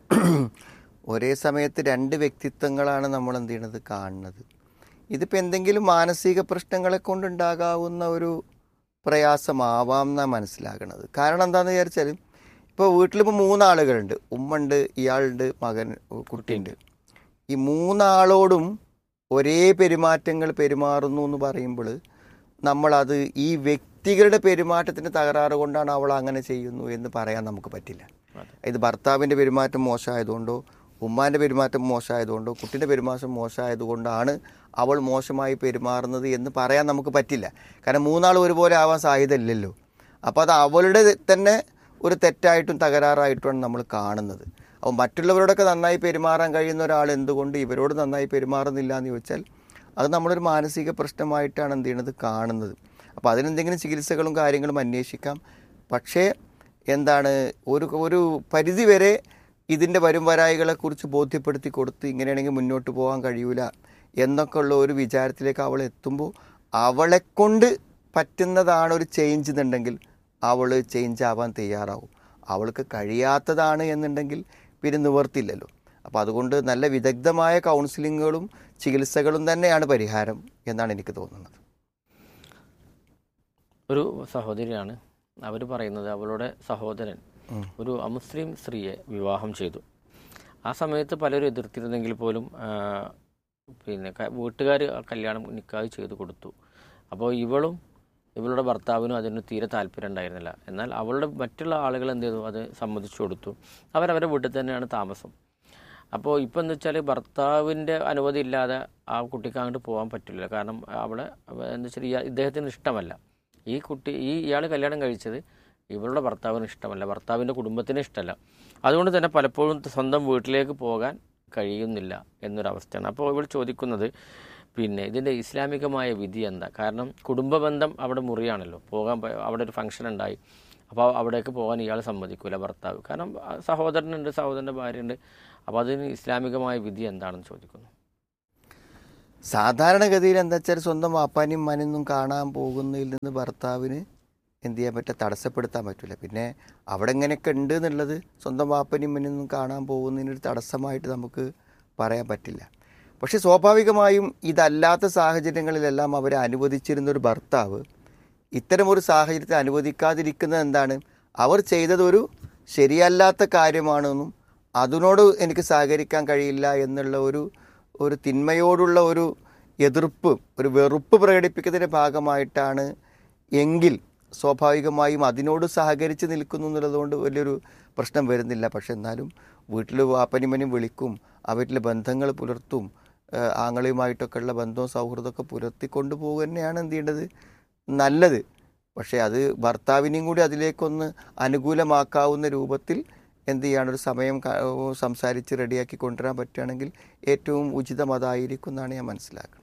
ഒരേ സമയത്ത് രണ്ട് വ്യക്തിത്വങ്ങളാണ് നമ്മൾ എന്ത് ചെയ്യണത് കാണുന്നത് ഇതിപ്പോൾ എന്തെങ്കിലും മാനസിക പ്രശ്നങ്ങളെ കൊണ്ടുണ്ടാകാവുന്ന ഒരു പ്രയാസമാവാം എന്നാണ് മനസ്സിലാകണത് കാരണം എന്താണെന്ന് വിചാരിച്ചാൽ ഇപ്പോൾ വീട്ടിലിപ്പോൾ മൂന്നാളുകളുണ്ട് ഉമ്മ ഉണ്ട് ഇയാളുണ്ട് മകൻ കുട്ടിയുണ്ട് ഈ മൂന്നാളോടും ഒരേ പെരുമാറ്റങ്ങൾ പെരുമാറുന്നു എന്ന് പറയുമ്പോൾ നമ്മളത് ഈ വ്യക്തികളുടെ പെരുമാറ്റത്തിന് തകരാറ് കൊണ്ടാണ് അവൾ അങ്ങനെ ചെയ്യുന്നു എന്ന് പറയാൻ നമുക്ക് പറ്റില്ല ഇത് ഭർത്താവിൻ്റെ പെരുമാറ്റം മോശമായതുകൊണ്ടോ ഉമ്മാൻ്റെ പെരുമാറ്റം മോശമായതുകൊണ്ടോ കുട്ടിൻ്റെ പെരുമാറ്റം മോശമായതുകൊണ്ടാണ് അവൾ മോശമായി പെരുമാറുന്നത് എന്ന് പറയാൻ നമുക്ക് പറ്റില്ല കാരണം മൂന്നാൾ ഒരുപോലെ ആവാൻ സാധ്യതയില്ലല്ലോ അപ്പോൾ അത് അവളുടെ തന്നെ ഒരു തെറ്റായിട്ടും തകരാറായിട്ടുമാണ് നമ്മൾ കാണുന്നത് അപ്പോൾ മറ്റുള്ളവരോടൊക്കെ നന്നായി പെരുമാറാൻ കഴിയുന്ന ഒരാൾ എന്തുകൊണ്ട് ഇവരോട് നന്നായി പെരുമാറുന്നില്ല എന്ന് ചോദിച്ചാൽ അത് നമ്മളൊരു മാനസിക പ്രശ്നമായിട്ടാണ് എന്ത് ചെയ്യുന്നത് കാണുന്നത് അപ്പോൾ അതിനെന്തെങ്കിലും ചികിത്സകളും കാര്യങ്ങളും അന്വേഷിക്കാം പക്ഷേ എന്താണ് ഒരു ഒരു പരിധി വരെ ഇതിൻ്റെ വരും വരായികളെക്കുറിച്ച് ബോധ്യപ്പെടുത്തി കൊടുത്ത് ഇങ്ങനെയാണെങ്കിൽ മുന്നോട്ട് പോകാൻ കഴിയൂല എന്നൊക്കെ ഉള്ള ഒരു വിചാരത്തിലേക്ക് അവൾ എത്തുമ്പോൾ അവളെ കൊണ്ട് പറ്റുന്നതാണ് ഒരു ചേഞ്ച് എന്നുണ്ടെങ്കിൽ അവൾ ചേഞ്ച് ആവാൻ തയ്യാറാവും അവൾക്ക് കഴിയാത്തതാണ് എന്നുണ്ടെങ്കിൽ പിന്നെ നിവർത്തില്ലല്ലോ അപ്പോൾ അതുകൊണ്ട് നല്ല വിദഗ്ധമായ കൗൺസിലിങ്ങുകളും ചികിത്സകളും തന്നെയാണ് പരിഹാരം എന്നാണ് എനിക്ക് തോന്നുന്നത് ഒരു സഹോദരിയാണ് അവർ പറയുന്നത് അവളുടെ സഹോദരൻ ഉം. ഒരു അമുസ്ലിം സ്ത്രീയെ വിവാഹം ചെയ്തു ആ സമയത്ത് പലരും എതിർത്തിരുന്നെങ്കിൽ പോലും ആ, പിന്നെ വീട്ടുകാർ കല്യാണം നിക്കാഹ് ചെയ്തു കൊടുത്തു അപ്പോൾ ഇവളും ഇവളുടെ ഭർത്താവിനും അതിന് തീരെ താല്പര്യം ഉണ്ടായിരുന്നില്ല എന്നാൽ അവളുടെ മറ്റുള്ള ആളുകൾ എന്ത് ചെയ്തു അത് സമ്മതിച്ചു കൊടുത്തു അവരവരുടെ വീട്ടിൽ തന്നെയാണ് താമസം അപ്പോൾ ഇപ്പം എന്ന് വെച്ചാൽ ഭർത്താവിൻ്റെ അനുമതി ഇല്ലാതെ ആ കുട്ടിക്ക് അങ്ങോട്ട് പോകാൻ പറ്റില്ല കാരണം അവളെ എന്താ വെച്ചാൽ ഇയാ- ഇദ്ദേഹത്തിന് ഇഷ്ടമല്ല ഈ കുട്ടി ഈ ഇയാൾ കല്യാണം കഴിച്ചത് ഇവളുടെ ഭർത്താവിന് ഇഷ്ടമല്ല ഭർത്താവിൻ്റെ കുടുംബത്തിന് ഇഷ്ടമല്ല അതുകൊണ്ട് തന്നെ പലപ്പോഴും സ്വന്തം വീട്ടിലേക്ക് പോകാൻ കഴിയുന്നില്ല എന്നൊരവസ്ഥയാണ് അപ്പോൾ ഇവൾ ചോദിക്കുന്നത് പിന്നെ ഇതിൻ്റെ ഇസ്ലാമികമായ വിധി എന്താ കാരണം കുടുംബ ബന്ധം അവിടെ മുറിയാണല്ലോ പോകാൻ പ- അവിടെ ഒരു ഫംഗ്ഷൻ ഉണ്ടായി അപ്പോൾ അവിടേക്ക് പോകാൻ ഇയാൾ സമ്മതിക്കൂല ഭർത്താവ് കാരണം ആ സഹോദരനുണ്ട് സഹോദരൻ്റെ ഭാര്യയുണ്ട് അപ്പോൾ അതിന് ഇസ്ലാമികമായ വിധി എന്താണെന്ന് ചോദിക്കുന്നു സാധാരണഗതിയിൽ എന്താ വെച്ചാൽ സ്വന്തം വാപ്പാനും മനൊന്നും കാണാൻ പോകുന്നതിൽ നിന്ന് ഭർത്താവിന് എന്ത് ചെയ്യാൻ പറ്റുക തടസ്സപ്പെടുത്താൻ പറ്റില്ല പിന്നെ അവിടെ എങ്ങനെയൊക്കെ ഉണ്ട് എന്നുള്ളത് സ്വന്തം വാപ്പനും മനൊന്നും കാണാൻ പോകുന്നതിനൊരു തടസ്സമായിട്ട് നമുക്ക് പറയാൻ പറ്റില്ല പക്ഷേ സ്വാഭാവികമായും ഇതല്ലാത്ത സാഹചര്യങ്ങളിലെല്ലാം അവരെ അനുവദിച്ചിരുന്ന ഒരു ഭർത്താവ് ഇത്തരമൊരു സാഹചര്യത്തെ അനുവദിക്കാതിരിക്കുന്നത് എന്താണ് അവർ ചെയ്തതൊരു ശരിയല്ലാത്ത കാര്യമാണെന്നും അതിനോട് എനിക്ക് സഹകരിക്കാൻ കഴിയില്ല എന്നുള്ള ഒരു ഒരു തിന്മയോടുള്ള ഒരു എതിർപ്പ് ഒരു വെറുപ്പ് പ്രകടിപ്പിക്കുന്നതിൻ്റെ ഭാഗമായിട്ടാണ് എങ്കിൽ സ്വാഭാവികമായും അതിനോട് സഹകരിച്ച് നിൽക്കുന്നു എന്നുള്ളതുകൊണ്ട് വലിയൊരു പ്രശ്നം വരുന്നില്ല പക്ഷെ എന്നാലും വീട്ടിൽ വാപ്പനിമനും വിളിക്കും ആ വീട്ടിലെ ബന്ധങ്ങൾ പുലർത്തും ഏഹ് ആങ്ങളെയുമായിട്ടൊക്കെ ഉള്ള ബന്ധവും സൗഹൃദമൊക്കെ പുലർത്തിക്കൊണ്ട് പോകുക തന്നെയാണ് എന്ത് ചെയ്യേണ്ടത് നല്ലത് പക്ഷേ അത് ഭർത്താവിനെയും കൂടി അതിലേക്കൊന്ന് അനുകൂലമാക്കാവുന്ന രൂപത്തിൽ എന്ത് ചെയ്യാണ് ഒരു സമയം ക- സംസാരിച്ച് റെഡിയാക്കി കൊണ്ടുവരാൻ പറ്റുകയാണെങ്കിൽ ഏറ്റവും ഉചിതം അതായിരിക്കും എന്നാണ് ഞാൻ മനസ്സിലാക്കുന്നത്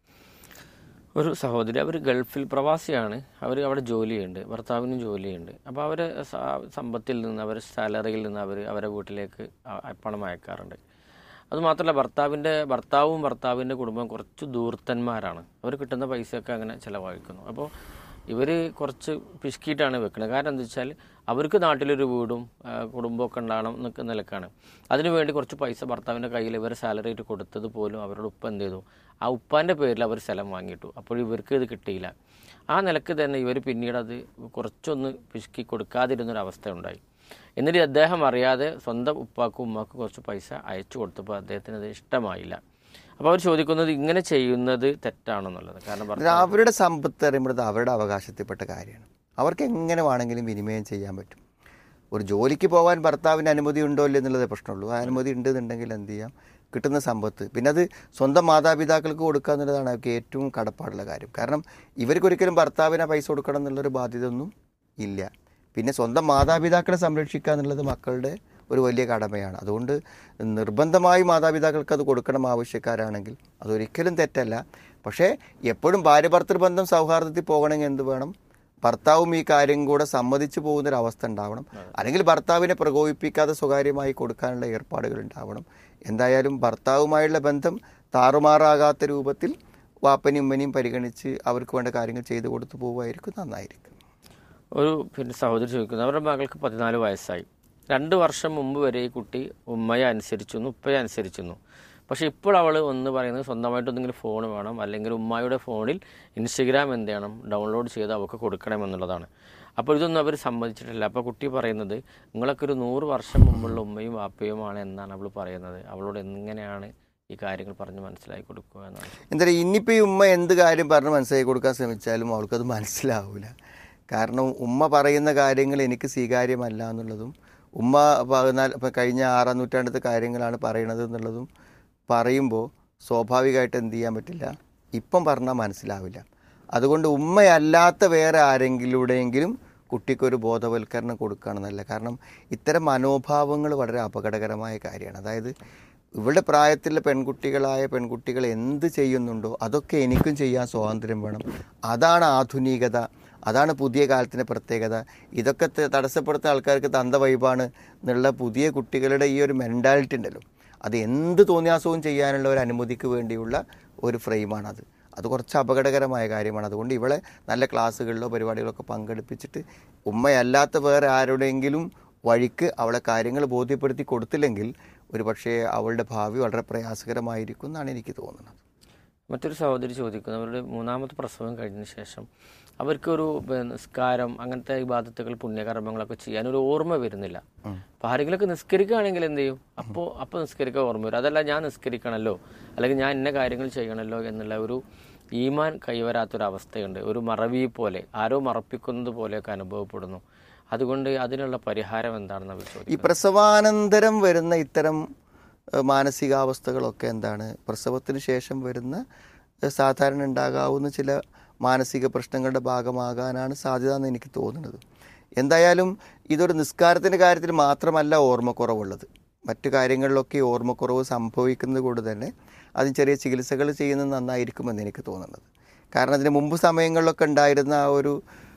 ഒരു സഹോദരി അവർ ഗൾഫിൽ പ്രവാസിയാണ് അവർ അവിടെ ജോലിയുണ്ട് ഭർത്താവിനും ജോലിയുണ്ട് അപ്പോൾ അവർ സമ്പത്തിൽ നിന്ന് അവർ സാലറിയിൽ നിന്ന് അവർ അവരെ വീട്ടിലേക്ക് ആ- പണം അയക്കാറുണ്ട് അതുമാത്രമല്ല ഭർത്താവിൻ്റെ ഭർത്താവും ഭർത്താവിൻ്റെ കുടുംബം കുറച്ച് ദൂർത്തന്മാരാണ് അവർ കിട്ടുന്ന പൈസയൊക്കെ അങ്ങനെ ചിലവഴിക്കുന്നു അപ്പോൾ ഇവർ കുറച്ച് പിശുക്കിയിട്ടാണ് വെക്കുന്നത് കാരണം എന്താ വെച്ചാൽ അവർക്ക് നാട്ടിലൊരു വീടും ആ, കുടുംബമൊക്കെ ഉണ്ടാവണം എന്നൊക്കെ നിലക്കാണ് അതിനുവേണ്ടി കുറച്ച് പൈസ ഭർത്താവിൻ്റെ കയ്യിൽ ഇവർ സാലറി ആയിട്ട് കൊടുത്തത് പോലും അവരുടെ ഉപ്പ എന്ത് ചെയ്തു ആ ഉപ്പാൻ്റെ പേരിൽ അവർ സ്ഥലം വാങ്ങിയിട്ടു അപ്പോൾ ഇവർക്ക് ഇത് കിട്ടിയില്ല ആ നിലക്ക് തന്നെ ഇവർ പിന്നീട് അത് കുറച്ചൊന്ന് പിശുക്കി കൊടുക്കാതിരുന്നൊരവസ്ഥ ഉണ്ടായി എന്നിട്ട് അദ്ദേഹം അറിയാതെ സ്വന്തം ഉപ്പാക്കും ഉമ്മാക്കും കുറച്ച് പൈസ അയച്ചു കൊടുത്തപ്പോൾ അദ്ദേഹത്തിന് അത് ഇഷ്ടമായില്ല അപ്പോൾ അവർ ചോദിക്കുന്നത് ഇങ്ങനെ ചെയ്യുന്നത് തെറ്റാണെന്നുള്ളത് കാരണം ഇത് ഭർത്താവ് അവരുടെ സമ്പത്ത് അറിയുമ്പോൾ അവരുടെ അവകാശത്തിൽപ്പെട്ട കാര്യമാണ് അവർക്ക് എങ്ങനെ വേണമെങ്കിലും വിനിമയം ചെയ്യാൻ പറ്റും ഒരു ജോലിക്ക് പോകാൻ ഭർത്താവിന് അനുമതി ഉണ്ടോ ഇല്ല എന്നുള്ളതേ പ്രശ്നമുള്ളൂ ആ അനുമതി ഉണ്ട് എന്നുണ്ടെങ്കിൽ എന്ത് ചെയ്യാം കിട്ടുന്ന സമ്പത്ത് പിന്നെ അത് സ്വന്തം മാതാപിതാക്കൾക്ക് കൊടുക്കുക എന്നുള്ളതാണ് അവർക്ക് ഏറ്റവും കടപ്പാടുള്ള കാര്യം കാരണം ഇവർക്കൊരിക്കലും ഭർത്താവിന് ആ പൈസ കൊടുക്കണം എന്നുള്ളൊരു ബാധ്യത ഒന്നും ഇല്ല പിന്നെ സ്വന്തം മാതാപിതാക്കളെ സംരക്ഷിക്കുക എന്നുള്ളത് മക്കളുടെ ഒരു വലിയ കടമയാണ് അതുകൊണ്ട് നിർബന്ധമായി മാതാപിതാക്കൾക്ക് അത് കൊടുക്കണം ആവശ്യക്കാരാണെങ്കിൽ അതൊരിക്കലും തെറ്റല്ല പക്ഷേ എപ്പോഴും ഭാര്യ ഭർത്തൃ ബന്ധം സൗഹാർദ്ദത്തിൽ പോകണമെങ്കിൽ എന്ത് വേണം ഭർത്താവും ഈ കാര്യം കൂടെ സമ്മതിച്ചു പോകുന്നൊരവസ്ഥ ഉണ്ടാവണം അല്ലെങ്കിൽ ഭർത്താവിനെ പ്രകോപിപ്പിക്കാതെ സ്വകാര്യമായി കൊടുക്കാനുള്ള ഏർപ്പാടുകൾ ഉണ്ടാവണം എന്തായാലും ഭർത്താവുമായുള്ള ബന്ധം താറുമാറാകാത്ത രൂപത്തിൽ വാപ്പനെയും ഉമ്മനെയും പരിഗണിച്ച് അവർക്ക് വേണ്ട കാര്യങ്ങൾ ചെയ്തു കൊടുത്തു പോവുമായിരിക്കും നന്നായിരിക്കും ഒരു പിന്നെ സഹോദരി ചോദിക്കുന്നു അവരുടെ മകൾക്ക് പതിനാല് വയസ്സായി രണ്ട് വർഷം മുമ്പ് വരെ ഈ കുട്ടി ഉമ്മയെ അനുസരിച്ചിരുന്നു ഉപ്പയെ അനുസരിച്ചിരുന്നു പക്ഷേ ഇപ്പോൾ അവൾ ഒന്ന് പറയുന്നത് സ്വന്തമായിട്ട് എന്തെങ്കിലും ഫോൺ വേണം അല്ലെങ്കിൽ ഉമ്മായുടെ ഫോണിൽ ഇൻസ്റ്റഗ്രാം എന്ത് ചെയ്യണം ഡൗൺലോഡ് ചെയ്ത് അവൾക്ക് കൊടുക്കണം എന്നുള്ളതാണ് അപ്പോൾ ഇതൊന്നും അവർ സമ്മതിച്ചിട്ടില്ല അപ്പോൾ കുട്ടി പറയുന്നത് നിങ്ങളൊക്കെ ഒരു നൂറ് വർഷം മുമ്പുള്ള ഉമ്മയും വാപ്പയുമാണ് എന്നാണ് അവൾ പറയുന്നത് അവളോട് എങ്ങനെയാണ് ഈ കാര്യങ്ങൾ പറഞ്ഞ് മനസ്സിലാക്കി കൊടുക്കുക എന്നാണ് എന്താ പറയുക ഇനിയിപ്പോൾ ഈ ഉമ്മ എന്ത് കാര്യം പറഞ്ഞ് മനസ്സിലാക്കി കൊടുക്കാൻ ശ്രമിച്ചാലും അവൾക്കത് മനസ്സിലാവില്ല കാരണം ഉമ്മ പറയുന്ന കാര്യങ്ങൾ എനിക്ക് സ്വീകാര്യമല്ല എന്നുള്ളതും ഉമ്മ പതിനാല് ഇപ്പം കഴിഞ്ഞ ആറാം നൂറ്റാണ്ടത്തെ കാര്യങ്ങളാണ് പറയണത് എന്നുള്ളതും പറയുമ്പോൾ സ്വാഭാവികമായിട്ട് എന്ത് ചെയ്യാൻ പറ്റില്ല ഇപ്പം പറഞ്ഞാൽ മനസ്സിലാവില്ല അതുകൊണ്ട് ഉമ്മയല്ലാത്ത വേറെ ആരെങ്കിലൂടെയെങ്കിലും കുട്ടിക്കൊരു ബോധവൽക്കരണം കൊടുക്കുകയാണെന്നല്ല കാരണം ഇത്തരം മനോഭാവങ്ങൾ വളരെ അപകടകരമായ കാര്യമാണ് അതായത് ഇവളുടെ പ്രായത്തിലുള്ള പെൺകുട്ടികളായ പെൺകുട്ടികൾ എന്ത് ചെയ്യുന്നുണ്ടോ അതൊക്കെ എനിക്കും ചെയ്യാൻ സ്വാതന്ത്ര്യം വേണം അതാണ് ആധുനികത അതാണ് പുതിയ കാലത്തിൻ്റെ പ്രത്യേകത ഇതൊക്കെ ത- തടസ്സപ്പെടുത്തുന്ന ആൾക്കാർക്ക് തന്ത വൈബാണ് എന്നുള്ള പുതിയ കുട്ടികളുടെ ഈ ഒരു മെൻറ്റാലിറ്റി ഉണ്ടല്ലോ അത് എന്ത് തോന്നിയാസവും ചെയ്യാനുള്ള ഒരു അനുമതിക്ക് വേണ്ടിയുള്ള ഒരു ഫ്രെയിമാണത് അത് കുറച്ച് അപകടകരമായ കാര്യമാണ് അതുകൊണ്ട് ഇവളെ നല്ല ക്ലാസ്സുകളിലോ പരിപാടികളൊക്കെ പങ്കെടുപ്പിച്ചിട്ട് ഉമ്മയല്ലാത്ത വേറെ ആരുടെയെങ്കിലും വഴിക്ക് അവളെ കാര്യങ്ങൾ ബോധ്യപ്പെടുത്തി കൊടുത്തില്ലെങ്കിൽ ഒരു പക്ഷേ അവളുടെ ഭാവി വളരെ പ്രയാസകരമായിരിക്കും എന്നാണ് എനിക്ക് തോന്നുന്നത് മറ്റൊരു സഹോദരി ചോദിക്കുന്നു അവരുടെ മൂന്നാമത്തെ പ്രസവം കഴിഞ്ഞ ശേഷം അവർക്കൊരു പിന്നെ, നിസ്കാരം അങ്ങനത്തെ ഇബാദത്തുകൾ പുണ്യകർമ്മങ്ങളൊക്കെ ചെയ്യാൻ ഒരു ഓർമ്മ വരുന്നില്ല അപ്പോൾ ആരെങ്കിലുമൊക്കെ നിസ്കരിക്കുകയാണെങ്കിൽ എന്ത് ചെയ്യും അപ്പോൾ അപ്പോൾ നിസ്കരിക്കാൻ ഓർമ്മ വരും അതല്ല ഞാൻ നിസ്കരിക്കണമല്ലോ അല്ലെങ്കിൽ ഞാൻ ഇന്ന കാര്യങ്ങൾ ചെയ്യണമല്ലോ എന്നുള്ള ഒരു ഈമാൻ കൈവരാത്തൊരവസ്ഥയുണ്ട് ഒരു മറവി പോലെ ആരോ മറപ്പിക്കുന്നത് പോലെയൊക്കെ അനുഭവപ്പെടുന്നു അതുകൊണ്ട് അതിനുള്ള പരിഹാരം എന്താണെന്ന് അവർ ഈ ചോദിക്കും പ്രസവാനന്തരം വരുന്ന ഇത്തരം ഏഹ്, മാനസികാവസ്ഥകളൊക്കെ എന്താണ് പ്രസവത്തിന് ശേഷം വരുന്ന ഏഹ്, സാധാരണ ഉണ്ടാകാവുന്ന ചില മാനസിക പ്രശ്നങ്ങളുടെ ഭാഗമാകാനാണ് സാധ്യത എന്ന് എനിക്ക് തോന്നുന്നത് എന്തായാലും ഇതൊരു നിസ്കാരത്തിൻ്റെ കാര്യത്തിൽ മാത്രമല്ല ഓർമ്മക്കുറവുള്ളത് മറ്റു കാര്യങ്ങളിലൊക്കെ ഈ ഓർമ്മക്കുറവ് സംഭവിക്കുന്നത് കൊണ്ട് തന്നെ അതിന് ചെറിയ ചികിത്സകൾ ചെയ്യുന്നത് നന്നായിരിക്കുമെന്ന് എനിക്ക് തോന്നുന്നത് കാരണം അതിന് മുമ്പ് സമയങ്ങളിലൊക്കെ ഉണ്ടായിരുന്ന ആ ഒരു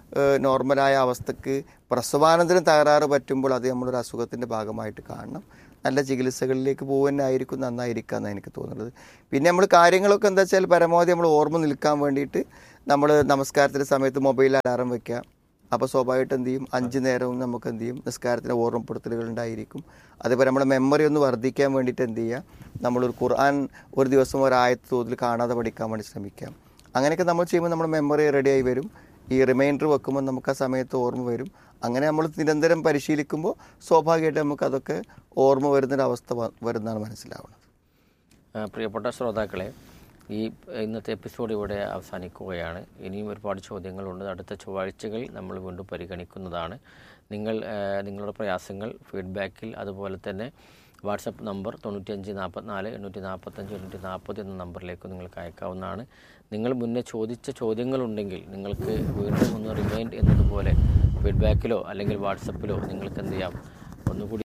ഏഹ്, നോർമലായ അവസ്ഥക്ക് പ്രസവാനന്തരം തകരാറ് പറ്റുമ്പോൾ അത് നമ്മളൊരു അസുഖത്തിൻ്റെ ഭാഗമായിട്ട് കാണണം നല്ല ചികിത്സകളിലേക്ക് പോകുന്നതായിരിക്കും നന്നായിരിക്കുക എന്നാണ് എനിക്ക് തോന്നുന്നത് പിന്നെ നമ്മൾ കാര്യങ്ങളൊക്കെ എന്താ വെച്ചാൽ പരമാവധി നമ്മൾ ഓർമ്മ നിൽക്കാൻ വേണ്ടിയിട്ട് നമ്മൾ നമസ്കാരത്തിൻ്റെ സമയത്ത് മൊബൈൽ അലാറം വെക്കുക അപ്പോൾ സ്വാഭാവികമായിട്ട് എന്ത് ചെയ്യും അഞ്ച് നേരവും നമുക്ക് എന്ത് ചെയ്യും നിസ്കാരത്തിന് ഓർമ്മപ്പെടുത്തലുകൾ ഉണ്ടായിരിക്കും അതേപോലെ നമ്മുടെ മെമ്മറി ഒന്ന് വർദ്ധിക്കാൻ വേണ്ടിയിട്ട് എന്ത് ചെയ്യുക നമ്മളൊരു ഖുർആൻ ഒരു ദിവസം ഒരായത്ത് തോതിൽ കാണാതെ പഠിക്കാൻ വേണ്ടി ശ്രമിക്കാം അങ്ങനെയൊക്കെ നമ്മൾ ചെയ്യുമ്പോൾ നമ്മുടെ മെമ്മറി റെഡിയായി വരും ഈ റിമൈൻഡർ വെക്കുമ്പോൾ നമുക്ക് ആ സമയത്ത് ഓർമ്മ വരും അങ്ങനെ നമ്മൾ നിരന്തരം പരിശീലിക്കുമ്പോൾ സ്വാഭാവികമായിട്ട് നമുക്ക് അതൊക്കെ ഓർമ്മ വരുന്നൊരവസ്ഥ വ- വരുന്നതാണ് മനസ്സിലാവുന്നത് ആ, പ്രിയപ്പെട്ട ശ്രോതാക്കളെ ഈ ഇന്നത്തെ എപ്പിസോഡ് ഇവിടെ അവസാനിക്കുകയാണ് ഇനിയും ഒരുപാട് ചോദ്യങ്ങളുണ്ട് അടുത്ത ചൊവ്വാഴ്ചകൾ നമ്മൾ വീണ്ടും പരിഗണിക്കുന്നതാണ് നിങ്ങൾ ആ, നിങ്ങളുടെ പ്രയാസങ്ങൾ ഫീഡ്ബാക്കിൽ അതുപോലെ തന്നെ വാട്സപ്പ് നമ്പർ തൊണ്ണൂറ്റിയഞ്ച് നാൽപ്പത്തിനാല് എണ്ണൂറ്റി നാൽപ്പത്തഞ്ച് എണ്ണൂറ്റി നാൽപ്പത് എന്ന നമ്പറിലേക്ക് നിങ്ങൾക്ക് അയക്കാവുന്നതാണ് നിങ്ങൾ മുന്നേ ചോദിച്ച ചോദ്യങ്ങളുണ്ടെങ്കിൽ നിങ്ങൾക്ക് വീണ്ടും ഒന്ന് റിമൈൻഡ് എന്നതുപോലെ ഫീഡ്ബാക്കിലോ അല്ലെങ്കിൽ വാട്സപ്പിലോ നിങ്ങൾക്ക് എന്ത് ചെയ്യാം ഒന്നുകൂടി